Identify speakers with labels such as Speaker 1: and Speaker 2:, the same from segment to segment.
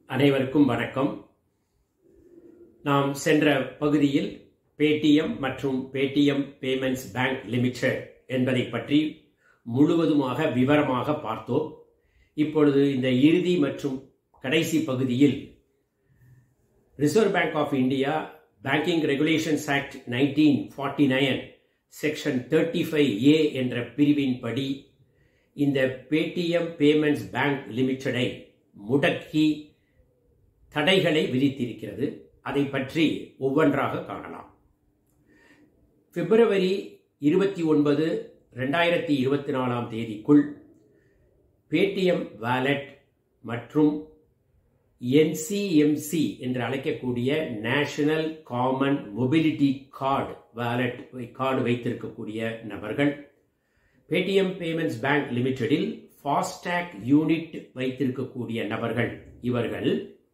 Speaker 1: அனைவருக்கும் வணக்கம் நாம் சென்ற பகுதியில் பேடிஎம் மற்றும் பேடிஎம் பேமெண்ட்ஸ் பேங்க் லிமிடெட் என்பதை பற்றி முழுவதுமாக விவரமாக பார்த்தோம் இப்பொழுது இந்த இறுதி மற்றும் கடைசி பகுதியில் Reserve Bank of India banking regulations act nineteen forty nine section thirty five A என்ற பிரிவின்படி இந்த பேடிஎம் பேமெண்ட்ஸ் பேங்க் லிமிடெடை முடக்கி தடைகளை விதித்திருக்கிறது அதை பற்றி ஒவ்வொன்றாக காணலாம் பிப்ரவரி இருபத்தி ஒன்பது ரெண்டாயிரத்தி இருபத்தி நாலாம் தேதிக்குள் பேடிஎம் வாலெட் மற்றும் என்சிஎம்சி என்று அழைக்கக்கூடிய national common mobility card wallet card வைத்திருக்கக்கூடிய நபர்கள் பேடிஎம் பேமெண்ட்ஸ் பேங்க் லிமிடெடில் ஃபாஸ்டாக் யூனிட் வைத்திருக்கக்கூடிய நபர்கள் இவர்கள்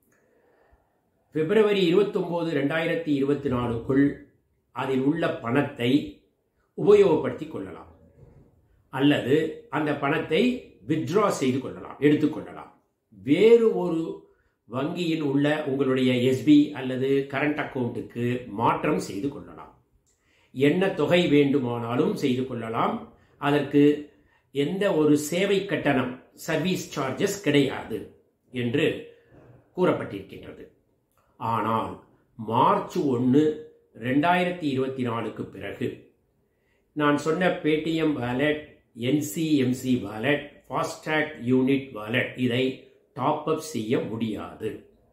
Speaker 1: பிப்ரவரி இருபத்தொன்பது ரெண்டாயிரத்தி இருபத்தி நாலுக்குள் அதில் உள்ள பணத்தை உபயோகப்படுத்திக் கொள்ளலாம் அல்லது அந்த பணத்தை வித்ட்ரா செய்து கொள்ளலாம் எடுத்துக்கொள்ளலாம் வேறு ஒரு வங்கியில் உள்ள உங்களுடைய எஸ்பி அல்லது கரண்ட் அக்கவுண்ட்டுக்கு மாற்றம் செய்து கொள்ளலாம் என்ன தொகை வேண்டுமானாலும் செய்து கொள்ளலாம் அதற்கு எந்த ஒரு சேவை கட்டணம் சர்வீஸ் சார்ஜஸ் கிடையாது என்று கூறப்பட்டிருக்கின்றது ஆனால் மார்ச் ஒன்று ரெண்டாயிரத்தி இருபத்தி நாலுக்கு பிறகு நான் சொன்ன Paytm wallet NCMC wallet FASTag unit wallet இதை டாப் அப் செய்ய முடியாது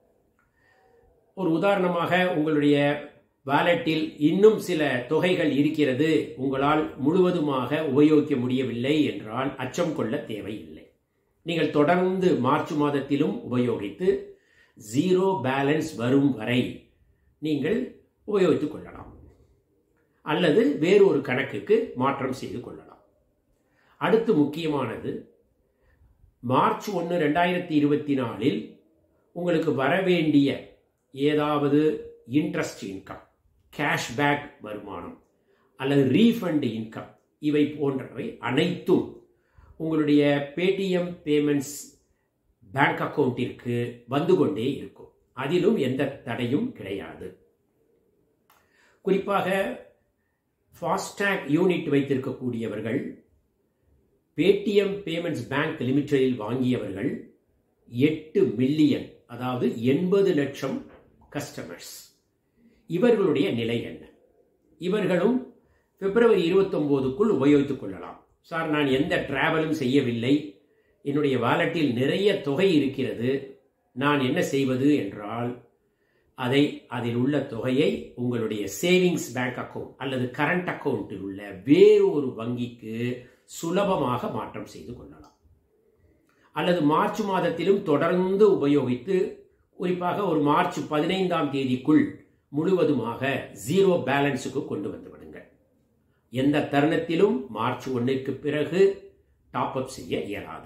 Speaker 1: ஒரு உதாரணமாக உங்களுடைய வாலெட்டில் இன்னும் சில தொகைகள் இருக்கிறது உங்களால் முழுவதுமாக உபயோகிக்க முடியவில்லை என்றால் அச்சம் கொள்ள தேவையில்லை நீங்கள் தொடர்ந்து மார்ச் மாதத்திலும் உபயோகித்து ஜீரோ பேலன்ஸ் வரும் வரை நீங்கள் உபயோகித்துக் கொள்ளலாம் அல்லது வேறு ஒரு கணக்குக்கு மாற்றம் செய்து கொள்ளலாம் அடுத்து முக்கியமானது மார்ச் ஒன்று ரெண்டாயிரத்தி இருபத்தி நாலில் உங்களுக்கு வரவேண்டிய ஏதாவது இன்ட்ரெஸ்ட் இன்கம் கேஷ்பேக் வருமானம் அல்லது ரீஃபண்ட் இன்கம் இவை போன்றவை அனைத்தும் உங்களுடைய பேடிஎம் பேமெண்ட்ஸ் பேங்க் அக்கவுண்டிற்கு வந்து கொண்டே இருக்கும் அதிலும் எந்த தடையும் கிடையாது குறிப்பாக ஃபாஸ்டாக் யூனிட் வைத்திருக்கக்கூடியவர்கள் பேடிஎம் பேமெண்ட்ஸ் பேங்க் லிமிடெடில் வாங்கியவர்கள் எட்டு மில்லியன் அதாவது எண்பது லட்சம் கஸ்டமர்ஸ் இவர்களுடைய நிலை என்ன இவர்களும் பிப்ரவரி இருபத்தொம்போதுக்குள் உபயோகித்துக் கொள்ளலாம் சார் நான் எந்த டிராவலும் செய்யவில்லை என்னுடைய வாலெட்டில் நிறைய தொகை இருக்கிறது நான் என்ன செய்வது என்றால் அதை அதில் உள்ள தொகையை உங்களுடைய சேவிங்ஸ் பேங்க் அக்கவுண்ட் அல்லது கரண்ட் அக்கவுண்டில் உள்ள வேறு ஒரு வங்கிக்கு சுலபமாக மாற்றம் செய்து கொள்ளலாம் அல்லது மார்ச் மாதத்திலும் தொடர்ந்து உபயோகித்து குறிப்பாக ஒரு மார்ச் பதினைந்தாம் தேதிக்குள் முழுவதுமாக ஜீரோ பேலன்ஸுக்கு கொண்டு வந்து விடுங்கள் எந்த தருணத்திலும் மார்ச் ஒன்றுக்கு பிறகு டாப் அப் செய்ய இயலாது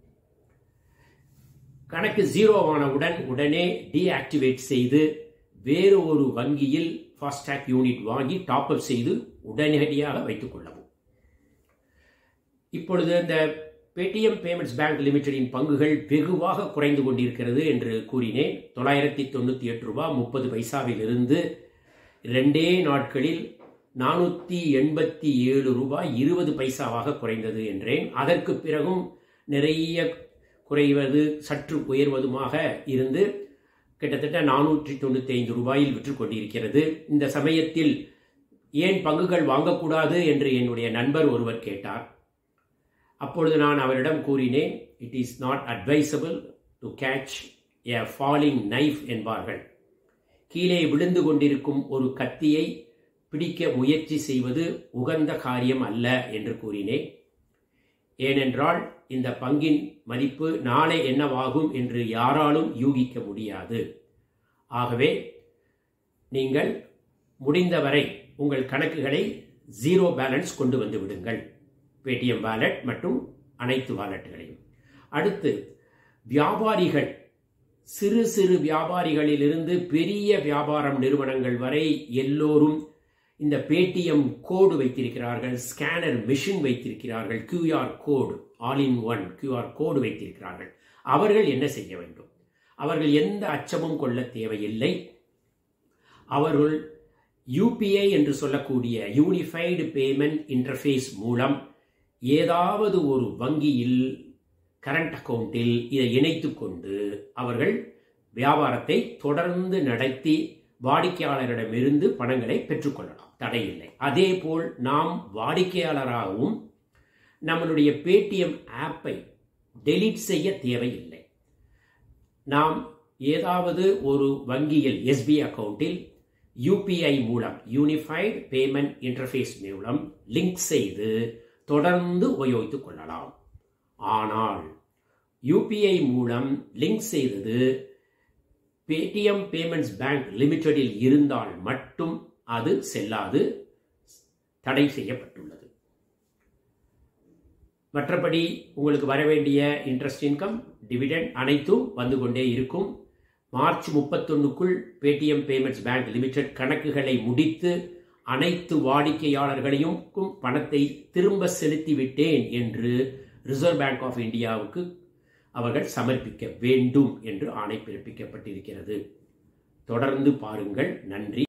Speaker 1: கணக்கு ஜீரோவானவுடன் உடனே டீஆக்டிவேட் செய்து வேறு ஒரு வங்கியில் ஃபாஸ்டாக் யூனிட் வாங்கி டாப் அப் செய்து உடனடியாக வைத்துக் கொள்ளவும் இப்பொழுது இந்த பேடிஎம் பேமெண்ட்ஸ் பேங்க் லிமிடெடின் பங்குகள் வெகுவாக குறைந்து கொண்டிருக்கிறது என்று கூறினேன் தொள்ளாயிரத்தி தொண்ணூற்றி எட்டு ரூபாய் முப்பது பைசாவில் இருந்து ரெண்டே நாட்களில் நானூற்றி எண்பத்தி ஏழு ரூபாய் இருபது பைசாவாக குறைந்தது என்றேன் அதற்கு பிறகும் நிறைய குறைவது சற்று உயர்வதுமாக இருந்து கிட்டத்தட்ட நானூற்றி தொண்ணூற்றி ஐந்து ரூபாயில் விற்று கொண்டிருக்கிறது இந்த சமயத்தில் ஏன் பங்குகள் வாங்கக்கூடாது என்று என்னுடைய நண்பர் ஒருவர் கேட்டார் அப்பொழுது நான் அவரிடம் கூறினேன் it is not advisable to catch a falling knife என்பார்கள் கீழே விழுந்து கொண்டிருக்கும் ஒரு கத்தியை பிடிக்க முயற்சி செய்வது உகந்த காரியம் அல்ல என்று கூறினேன் ஏனென்றால் இந்த பங்கின் மதிப்பு நாளை என்னவாகும் என்று யாராலும் யூகிக்க முடியாது ஆகவே நீங்கள் முடிந்தவரை உங்கள் கணக்குகளை ஜீரோ பேலன்ஸ் கொண்டு வந்து விடுங்கள் பேடிஎம் வாலெட் மற்றும் அனைத்து வாலெட்டுகளையும் அடுத்து வியாபாரிகள் சிறு சிறு வியாபாரிகளிலிருந்து பெரிய வியாபாரம் நிறுவனங்கள் வரை எல்லோரும் இந்த பேடிஎம் கோடு வைத்திருக்கிறார்கள் ஸ்கேனர் மிஷின் வைத்திருக்கிறார்கள் QR code all in one QR code வைத்திருக்கிறார்கள் அவர்கள் என்ன செய்ய வேண்டும் அவர்கள் எந்த அச்சமும் கொள்ள தேவையில்லை அவர்கள் யூபிஐ என்று சொல்லக்கூடிய யூனிஃபைடு பேமெண்ட் இன்டர்ஃபேஸ் மூலம் ஏதாவது ஒரு வங்கியில் கரண்ட் அக்கவுண்டில் இதை இணைத்து கொண்டு அவர்கள் வியாபாரத்தை தொடர்ந்து நடத்தி வாடிக்கையாளரிடமிருந்து பணங்களை பெற்றுக்கொள்ளலாம் தடையில்லை அதே போல் நாம் வாடிக்கையாளராகவும் நம்மளுடைய பேடிஎம் ஆப்பை டெலீட் செய்ய தேவையில்லை நாம் ஏதாவது ஒரு வங்கியில் எஸ்பி அக்கவுண்டில் யூபிஐ மூலம் யூனிஃபைடு பேமெண்ட் இன்டர்ஃபேஸ் மூலம் லிங்க் செய்து தொடர்ந்து உபயோகித்துக் கொள்ளலாம் ஆனால் யூபிஐ மூலம் லிங்க் செய்தது பேடிஎம் பேமெண்ட்ஸ் பேங்க் லிமிடெடில் இருந்தால் மட்டும் அது செல்லாது தடை செய்யப்பட்டுள்ளது மற்றபடி உங்களுக்கு வர வேண்டிய இன்ட்ரெஸ்ட் இன்கம் டிவிடெண்ட் அனைத்தும் வந்து கொண்டே இருக்கும் மார்ச் முப்பத்தொன்னுக்குள் பேடிஎம் பேமெண்ட்ஸ் பேங்க் லிமிடெட் கணக்குகளை முடித்து அனைத்து வாடிக்கையாளர்களையும் பணத்தை திரும்ப செலுத்திவிட்டேன் என்று ரிசர்வ் பேங்க் ஆஃப் இந்தியாவுக்கு அவர்கள் சமர்ப்பிக்க வேண்டும் என்று ஆணை பிறப்பிக்கப்பட்டிருக்கிறது தொடர்ந்து பாருங்கள் நன்றி